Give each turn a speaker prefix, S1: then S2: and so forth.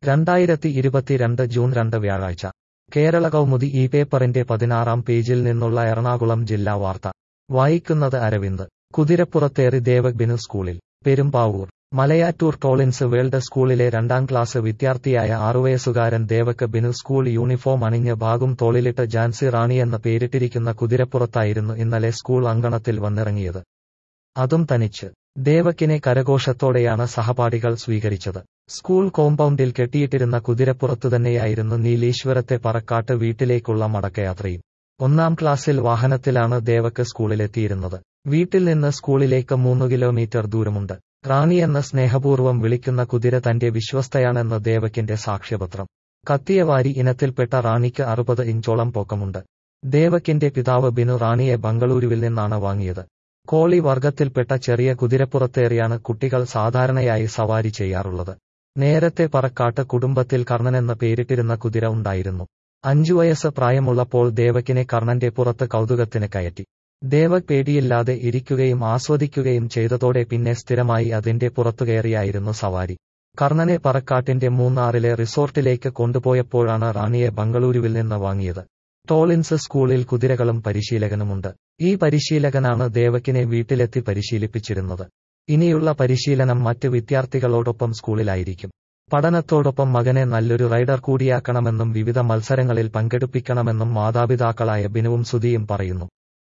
S1: രണ്ടായിരത്തി ഇരുപത്തിരണ്ട് ജൂൺ രണ്ട് വ്യാഴാഴ്ച കേരള കൗമുദി ഈ പേപ്പറിന്റെ പതിനാറാം പേജിൽ നിന്നുള്ള എറണാകുളം ജില്ലാ വാർത്ത വായിക്കുന്നത് അരവിന്ദ് കുതിരപ്പുറത്തേറി ദേവക് ബിനു സ്കൂളിൽ പെരുമ്പാവൂർ മലയാറ്റൂർ ടോളിൻസ് വേൾഡ് സ്കൂളിലെ രണ്ടാം ക്ലാസ് വിദ്യാർത്ഥിയായ ആറുവയസ്സുകാരൻ ദേവക് ബിനു സ്കൂൾ യൂണിഫോം അണിഞ്ഞ് ബാഗും തോളിലിട്ട് ജാൻസി റാണിയെന്ന് പേരിട്ടിരിക്കുന്ന കുതിരപ്പുറത്തായിരുന്നു ഇന്നലെ സ്കൂൾ അങ്കണത്തിൽ വന്നിറങ്ങിയത് അതും തനിച്ച് ദേവക്കിനെ കരഘോഷത്തോടെയാണ് സഹപാഠികൾ സ്വീകരിച്ചത് സ്കൂൾ കോമ്പൗണ്ടിൽ കെട്ടിയിട്ടിരുന്ന കുതിരപ്പുറത്തു തന്നെയായിരുന്നു നീലീശ്വരത്തെ പറക്കാട്ട് വീട്ടിലേക്കുള്ള മടക്കയാത്രയും ഒന്നാം ക്ലാസ്സിൽ വാഹനത്തിലാണ് ദേവക്ക് സ്കൂളിലെത്തിയിരുന്നത് വീട്ടിൽ നിന്ന് സ്കൂളിലേക്ക് മൂന്ന് കിലോമീറ്റർ ദൂരമുണ്ട് റാണിയെന്ന് സ്നേഹപൂർവ്വം വിളിക്കുന്ന കുതിര തന്റെ വിശ്വസ്തയാണെന്ന് ദേവക്കിന്റെ സാക്ഷ്യപത്രം കത്തിയവാരി ഇനത്തിൽപ്പെട്ട റാണിക്ക് അറുപത് ഇഞ്ചോളം പൊക്കമുണ്ട് ദേവക്കിന്റെ പിതാവ് ബിനു റാണിയെ ബംഗളൂരുവിൽ നിന്നാണ് വാങ്ങിയത് കോളി വർഗത്തിൽപ്പെട്ട ചെറിയ കുതിരപ്പുറത്തേറിയാണ് കുട്ടികൾ സാധാരണയായി സവാരി ചെയ്യാറുള്ളത് നേരത്തെ പറക്കാട്ട് കുടുംബത്തിൽ കർണനെന്ന് പേരിട്ടിരുന്ന കുതിര ഉണ്ടായിരുന്നു അഞ്ചു വയസ്സ് പ്രായമുള്ളപ്പോൾ ദേവക്കിനെ കർണന്റെ പുറത്ത് കൗതുകത്തിന് കയറ്റി ദേവക് പേടിയില്ലാതെ ഇരിക്കുകയും ആസ്വദിക്കുകയും ചെയ്തതോടെ പിന്നെ സ്ഥിരമായി അതിന്റെ പുറത്തുകയറിയായിരുന്നു സവാരി കർണനെ പറക്കാട്ടിന്റെ മൂന്നാറിലെ റിസോർട്ടിലേക്ക് കൊണ്ടുപോയപ്പോഴാണ് റാണിയെ ബംഗളൂരുവിൽ നിന്ന് വാങ്ങിയത് ടോളിൻസ് സ്കൂളിൽ കുതിരകളും പരിശീലകനുമുണ്ട് ഈ പരിശീലകനാണ് ദേവക്കിനെ വീട്ടിലെത്തി പരിശീലിപ്പിച്ചിരുന്നത് ഇനിയുള്ള പരിശീലനം മറ്റ് വിദ്യാർത്ഥികളോടൊപ്പം സ്കൂളിലായിരിക്കും പഠനത്തോടൊപ്പം മകനെ നല്ലൊരു റൈഡർ കൂടിയാക്കണമെന്നും വിവിധ മത്സരങ്ങളിൽ പങ്കെടുപ്പിക്കണമെന്നും മാതാപിതാക്കളായ ബിനുവും സുധിയും പറയുന്നു